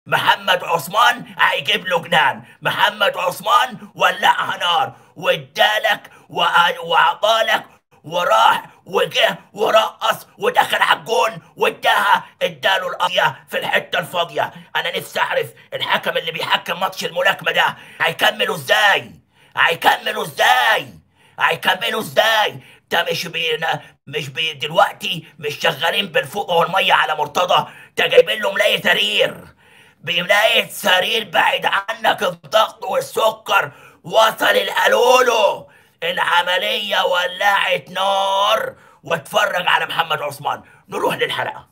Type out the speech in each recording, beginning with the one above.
محمد عثمان هيجيب له جنان محمد عثمان ولعها نار وادالك وع- وعطالك وراح وجه ورقص ودخل على الجون واداها اداله القضيه في الحته الفاضيه انا نفسي اعرف الحكم اللي بيحكم ماتش الملاكمه ده هيكملوا ازاي هيكملوا ازاي هيكملوا ازاي ده مش بينا مش بي دلوقتي مش شغالين بالفوق والميه على مرتضى ده جايبين له ملايه سرير بملايه سرير بعيد عنك الضغط والسكر وصل القالولو العمليه ولعت نار واتفرج على محمد عثمان نروح للحلقه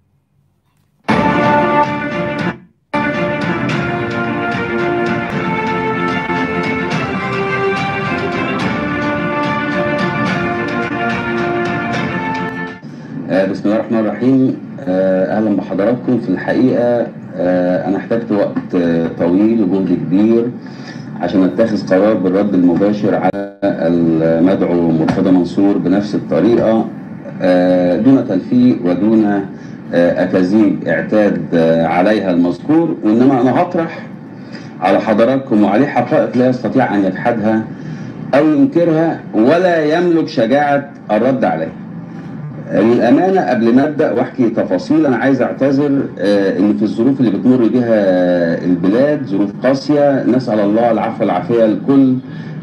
آه، بسم الله الرحمن الرحيم آه، اهلا بحضراتكم في الحقيقه آه، انا احتجت وقت آه، طويل وجهد كبير عشان اتخذ قرار بالرد المباشر على المدعو مرتضى منصور بنفس الطريقه آه، دون تلفيق ودون آه، اكاذيب اعتاد آه، عليها المذكور وانما انا هطرح على حضراتكم وعليه حقائق لا يستطيع ان يجحدها او ينكرها ولا يملك شجاعه الرد عليها للأمانة قبل ما أبدأ وأحكي تفاصيل أنا عايز أعتذر آه، إن في الظروف اللي بتمر بها البلاد ظروف قاسية نسأل الله العفو والعافية لكل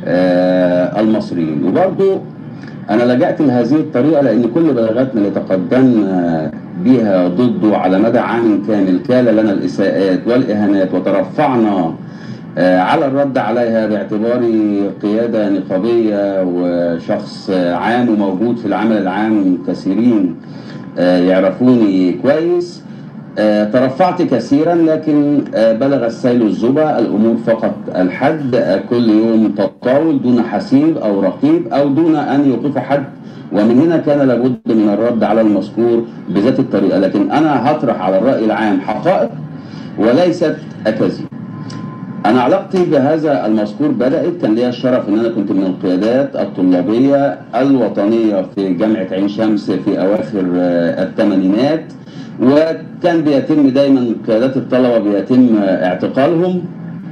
آه، المصريين وبرضو أنا لجأت لهذه الطريقة لأن كل بلاغاتنا اللي تقدمنا بها ضده على مدى عام كامل كان لنا الإساءات والإهانات وترفعنا آه، على الرد عليها باعتباري قيادة نقابية وشخص آه، عام وموجود في العمل العام كثيرين آه، يعرفوني كويس آه، ترفعت كثيرا لكن آه، بلغ السيل الزبا الأمور فقط الحد آه، كل يوم تتطاول دون حسيب أو رقيب أو دون أن يوقف حد ومن هنا كان لابد من الرد على المذكور بذات الطريقة لكن أنا هطرح على الرأي العام حقائق وليست أكاذيب أنا علاقتي بهذا المذكور بدأت كان ليا الشرف إن أنا كنت من القيادات الطلابية الوطنية في جامعة عين شمس في أواخر آه، الثمانينات وكان بيتم دايما قيادات الطلبة بيتم آه، اعتقالهم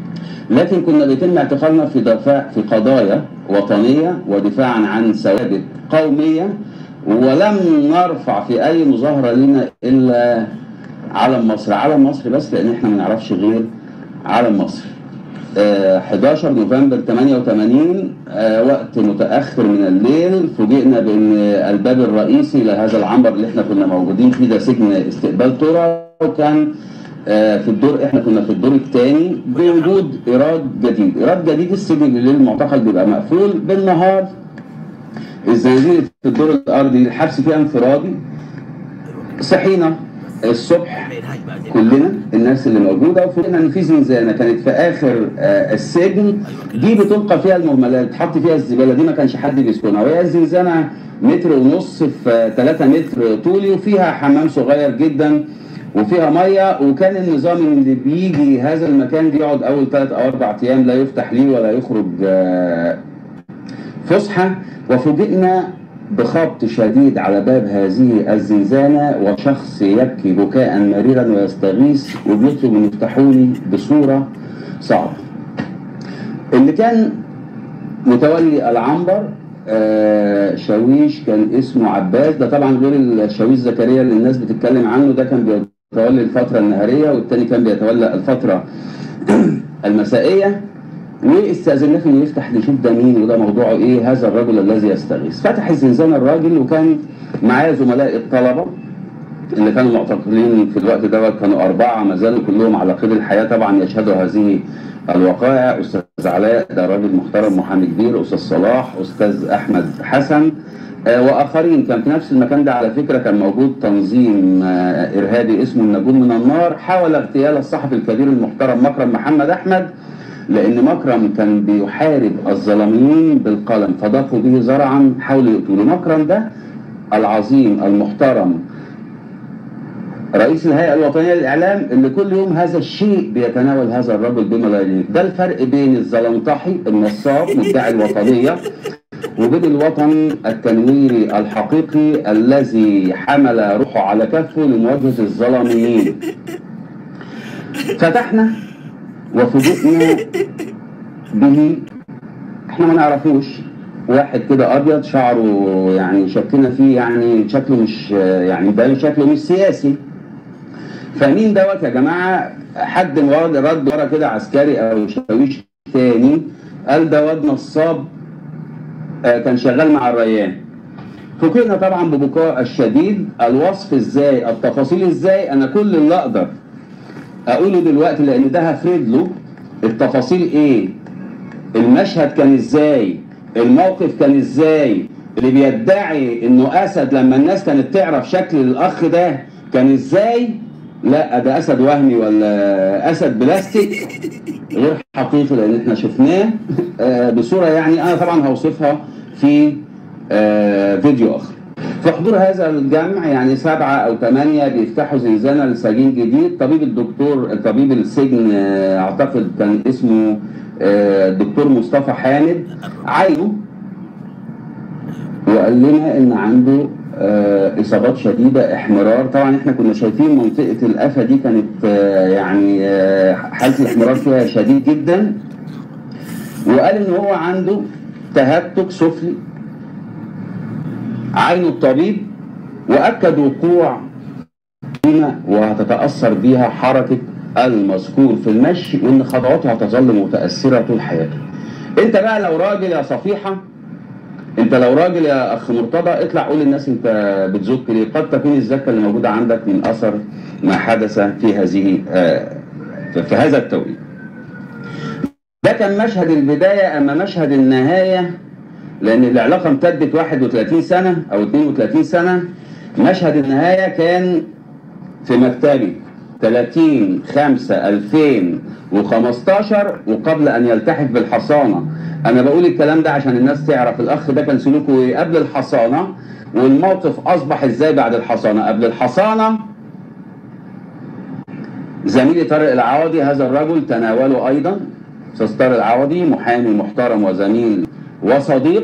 لكن كنا بيتم اعتقالنا في دفاع في قضايا وطنية ودفاعا عن ثوابت قومية ولم نرفع في أي مظاهرة لنا إلا علم مصر علم مصر بس لأن احنا ما نعرفش غير علم مصر آه، 11 نوفمبر 88 آه، وقت متأخر من الليل فوجئنا بأن الباب الرئيسي لهذا العنبر اللي احنا كنا موجودين فيه ده سجن استقبال ترى وكان آه، في الدور احنا كنا في الدور الثاني بوجود ايراد جديد، ايراد جديد السجن بالليل المعتقل بيبقى مقفول بالنهار الزنازير في الدور الارضي الحبس فيها انفرادي صحينا الصبح كلنا الناس اللي موجوده وفوجئنا ان في زنزانه كانت في اخر آه، السجن دي بتلقى فيها المهملات تحط فيها الزباله دي ما كانش حد بيسكنها وهي الزنزانه متر ونص في 3 متر طولي وفيها حمام صغير جدا وفيها ميه وكان النظام اللي بيجي هذا المكان بيقعد اول ثلاث او اربع ايام لا يفتح ليه ولا يخرج آه، فسحه وفوجئنا بخبط شديد على باب هذه الزنزانة وشخص يبكي بكاء مريرا ويستغيث وبيطلب ان يفتحوا لي بصورة صعبة. اللي كان متولي العنبر آه، شاويش كان اسمه عباس ده طبعا غير الشاويش زكريا اللي الناس بتتكلم عنه ده كان بيتولي الفترة النهارية والتاني كان بيتولى الفترة المسائية واستأذناه انه يفتح نشوف ده مين وده موضوعه ايه هذا الرجل الذي يستغيث فتح الزنزانة الراجل وكان معاه زملاء الطلبة اللي كانوا معتقلين في الوقت دوت كانوا أربعة ما زالوا كلهم على قيد الحياة طبعا يشهدوا هذه الوقائع أستاذ علاء ده راجل محترم محامي كبير أستاذ صلاح أستاذ أحمد حسن آه، وآخرين كان في نفس المكان ده على فكرة كان موجود تنظيم آه، إرهابي اسمه النجوم من النار حاول اغتيال الصحفي الكبير المحترم مكرم محمد أحمد لأن مكرم كان بيحارب الظلاميين بالقلم فضافوا به زرعا حاولوا يقتلوا مكرم ده العظيم المحترم رئيس الهيئة الوطنية للإعلام اللي كل يوم هذا الشيء بيتناول هذا الرجل بما لا يليق ده الفرق بين الزلمطحي النصاب مدعي الوطنية وبين الوطن التنويري الحقيقي الذي حمل روحه على كفه لمواجهة الظلاميين فتحنا وفوجئنا به احنا ما نعرفوش واحد كده ابيض شعره يعني شكلنا فيه يعني شكله مش يعني باين شكله مش سياسي فمين دوت يا جماعه حد ورد رد ورا كده عسكري او شاويش تاني قال ده واد نصاب آه، كان شغال مع الريان فوجئنا طبعا ببكاء الشديد الوصف ازاي التفاصيل ازاي انا كل اللي اقدر اقوله دلوقتي لان ده هفرد له التفاصيل ايه المشهد كان ازاي الموقف كان ازاي اللي بيدعي انه اسد لما الناس كانت تعرف شكل الاخ ده كان ازاي لا ده اسد وهمي ولا اسد بلاستيك غير حقيقي لان احنا شفناه آه، بصوره يعني انا طبعا هوصفها في آه، فيديو اخر في حضور هذا الجمع يعني سبعة أو ثمانية بيفتحوا زنزانة لسجين جديد طبيب الدكتور طبيب السجن آه، أعتقد كان اسمه آه، الدكتور مصطفى حامد عاينه وقال لنا إن عنده آه، إصابات شديدة إحمرار طبعا إحنا كنا شايفين منطقة القفا دي كانت آه، يعني آه، حالة الإحمرار فيها شديد جدا وقال إن هو عنده تهتك سفلي عين الطبيب واكد وقوع قيمه وهتتاثر بها حركه المذكور في المشي وان خطواته هتظل متاثره طول حياته. انت بقى لو راجل يا صفيحه انت لو راجل يا اخ مرتضى اطلع قول للناس انت بتزك ليه؟ قد تكون الزكه اللي موجوده عندك من اثر ما حدث في هذه آه، في في هذا التوقيت. ده كان مشهد البدايه اما مشهد النهايه لان العلاقه امتدت 31 سنه او 32 سنه مشهد النهايه كان في مكتبي 30 5 2015 وقبل ان يلتحق بالحصانه انا بقول الكلام ده عشان الناس تعرف الاخ ده كان سلوكه ايه قبل الحصانه والموقف اصبح ازاي بعد الحصانه قبل الحصانه زميلي طارق العوضي هذا الرجل تناوله ايضا استاذ طارق العوضي محامي محترم وزميل وصديق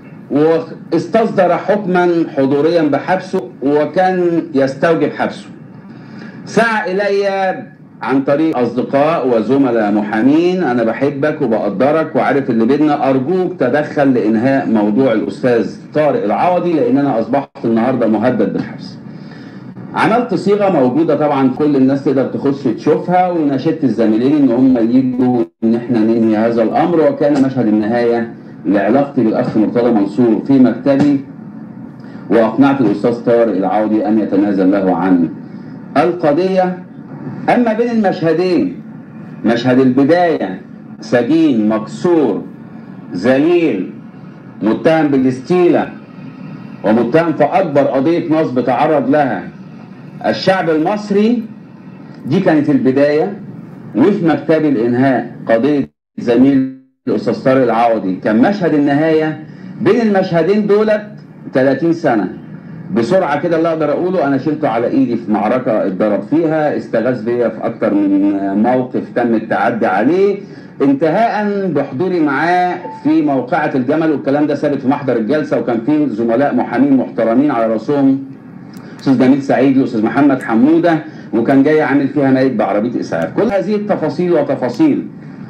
واستصدر حكما حضوريا بحبسه وكان يستوجب حبسه سعى الي عن طريق اصدقاء وزملاء محامين انا بحبك وبقدرك وعارف اللي بينا ارجوك تدخل لانهاء موضوع الاستاذ طارق العوضي لان انا اصبحت النهارده مهدد بالحبس عملت صيغه موجوده طبعا كل الناس تقدر تخش تشوفها وناشدت الزميلين ان هم يجوا ان احنا ننهي هذا الامر وكان مشهد النهايه لعلاقتي بالاخ مرتضى منصور في مكتبي واقنعت الاستاذ طارق العوضي ان يتنازل له عن القضيه اما بين المشهدين مشهد البدايه سجين مكسور ذليل متهم بالاستيله ومتهم في اكبر قضيه نصب تعرض لها الشعب المصري دي كانت البدايه وفي مكتب الانهاء قضيه زميل الاستاذ طارق العوضي كان مشهد النهايه بين المشهدين دولت 30 سنه بسرعه كده اللي اقدر اقوله انا شلته على ايدي في معركه اتضرب فيها استغاث بيا في اكتر من موقف تم التعدي عليه انتهاء بحضوري معاه في موقعة الجمل والكلام ده ثابت في محضر الجلسة وكان فيه زملاء محامين محترمين على راسهم أستاذ جميل سعيد وأستاذ محمد حمودة وكان جاي عامل فيها ميت بعربية إسعاف كل هذه التفاصيل وتفاصيل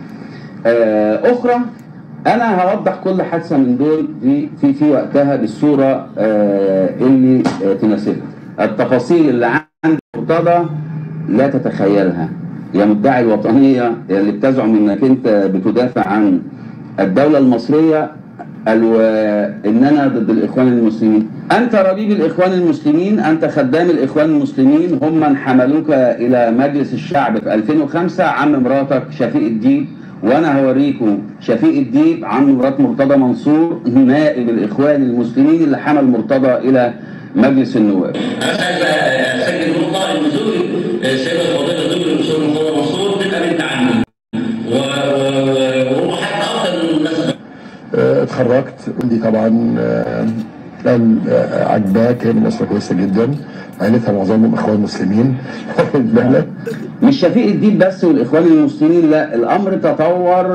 آه، أخرى أنا هوضح كل حادثة من دول في في, في وقتها بالصورة آه، اللي آه، تناسبها التفاصيل اللي عند مرتضى لا تتخيلها يا مدعي الوطنية يا اللي بتزعم انك انت بتدافع عن الدولة المصرية الو... ان انا ضد الاخوان المسلمين انت ربيب الاخوان المسلمين انت خدام الاخوان المسلمين هم من حملوك الى مجلس الشعب في 2005 عم مراتك شفيق الديب وانا هوريكم شفيق الديب عم مرات مرتضى منصور نائب الاخوان المسلمين اللي حمل مرتضى الى مجلس النواب اسال سيد نقطه ان زوج السيده الفاضله زوج الاستاذ مرتضى منصور تبقى بنت عمي و- و- وهو حتى اكثر من الناس آه، اتخرجت ودي طبعا آه، قال آه، عجباك هي من اسره كويسه جدا عيلتها معظمهم اخوان مسلمين واخد بالك مش شفيق الدين بس والاخوان المسلمين لا الامر تطور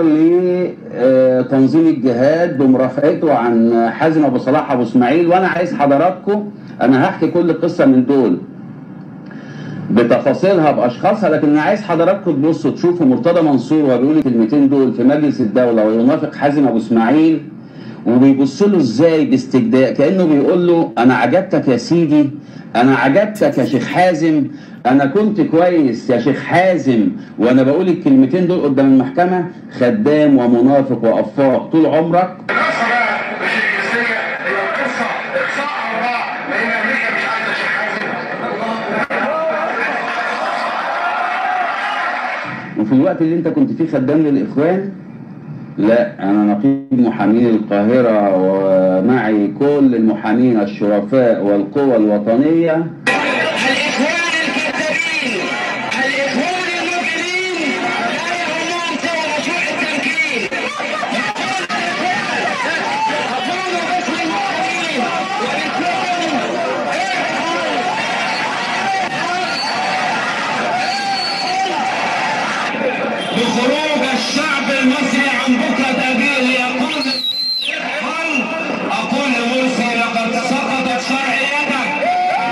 لتنظيم الجهاد بمرافقته عن حازم ابو صلاح ابو اسماعيل وانا عايز حضراتكم انا هحكي كل قصه من دول بتفاصيلها باشخاصها لكن انا عايز حضراتكم تبصوا تشوفوا مرتضى منصور وهو بيقول الكلمتين دول في مجلس الدوله وينافق حازم ابو اسماعيل وبيبص له ازاي باستجداء كانه بيقول له انا عجبتك يا سيدي انا عجبتك يا شيخ حازم انا كنت كويس يا شيخ حازم وانا بقول الكلمتين دول قدام المحكمه خدام ومنافق وافاق طول عمرك القصه بقى مش الجنسيه هي القصه اقصاء اوراق لان امريكا مش عايزه شيخ حازم وفي الوقت اللي انت كنت فيه خدام للاخوان لا انا نقيب محامين القاهره ومعي كل المحامين الشرفاء والقوى الوطنيه الإخوان الكذابين الإخوان المجرمين لا يهمهم سوى مشروع التمكين يقول الإخوان أقول باسم المؤمنين وباسمهم بخروج الشعب المصري عن بكرة أبيه ليقول هل أقول لمرسي لقد سقطت شرعيتك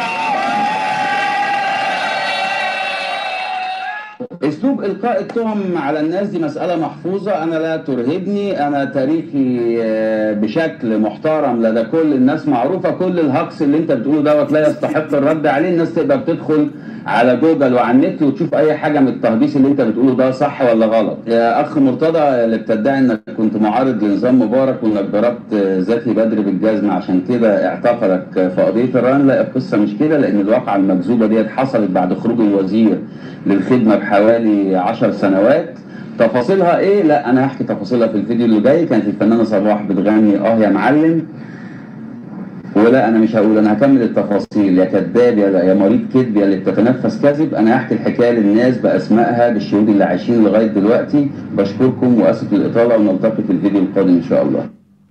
اسلوب القاء التهم على الناس دي مساله محفوظه انا لا ترهبني انا تاريخي آه، بشكل محترم لدى كل الناس معروفه كل الهجص اللي انت بتقوله دوت لا يستحق الرد عليه الناس تقدر تدخل على جوجل وعلى النت وتشوف اي حاجه من التهجيص اللي انت بتقوله ده صح ولا غلط يا اخ مرتضى اللي بتدعي انك كنت معارض لنظام مبارك وانك ضربت آه، زكي بدر بالجزمه عشان كده اعتقلك في قضيه الرهان لا القصه مش كده لان الواقعه المكذوبه ديت حصلت بعد خروج الوزير للخدمه بحوالي 10 سنوات تفاصيلها ايه لا انا هحكي تفاصيلها في الفيديو اللي جاي كانت الفنانه صباح بتغني اه يا معلم ولا انا مش هقول انا هكمل التفاصيل يا كذاب يا يا مريض كذب يا اللي بتتنفس كذب انا هحكي الحكايه للناس باسمائها بالشهود اللي عايشين لغايه دلوقتي بشكركم واسف للاطاله ونلتقي في الفيديو القادم ان شاء الله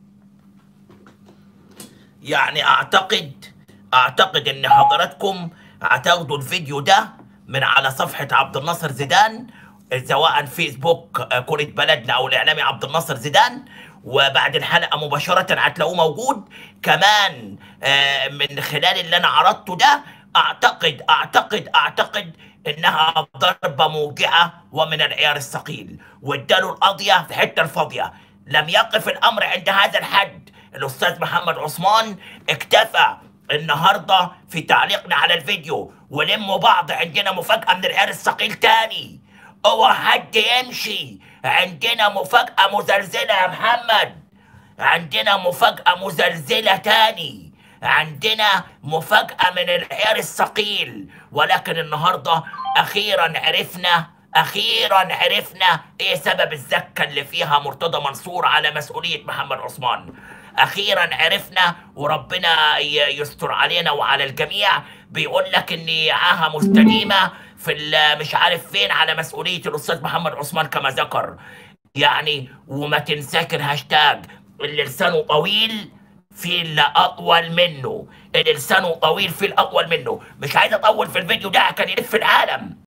يعني اعتقد اعتقد ان حضراتكم هتاخدوا الفيديو ده من على صفحة عبد الناصر زيدان سواء فيسبوك آه، كرة بلدنا او الاعلامي عبد الناصر زيدان وبعد الحلقة مباشرة هتلاقوه موجود كمان آه، من خلال اللي انا عرضته ده اعتقد اعتقد اعتقد انها ضربة موجعة ومن العيار الثقيل واداله القضية في حتة الفاضية لم يقف الامر عند هذا الحد الاستاذ محمد عثمان اكتفى النهارده في تعليقنا على الفيديو ولموا بعض عندنا مفاجأة من العيار الثقيل تاني اوعى حد يمشي عندنا مفاجأة مزلزلة يا محمد عندنا مفاجأة مزلزلة تاني عندنا مفاجأة من العيار الثقيل ولكن النهاردة أخيرا عرفنا أخيرا عرفنا إيه سبب الزكة اللي فيها مرتضى منصور على مسؤولية محمد عثمان أخيرا عرفنا وربنا ي- يستر علينا وعلى الجميع بيقول لك إن عاهة مستديمة في ال- مش عارف فين على مسؤولية الأستاذ محمد عثمان كما ذكر يعني وما تنساك الهاشتاج اللي لسانه طويل في اللي اطول منه اللي لسانه طويل في الاطول منه مش عايز اطول في الفيديو ده كان يلف العالم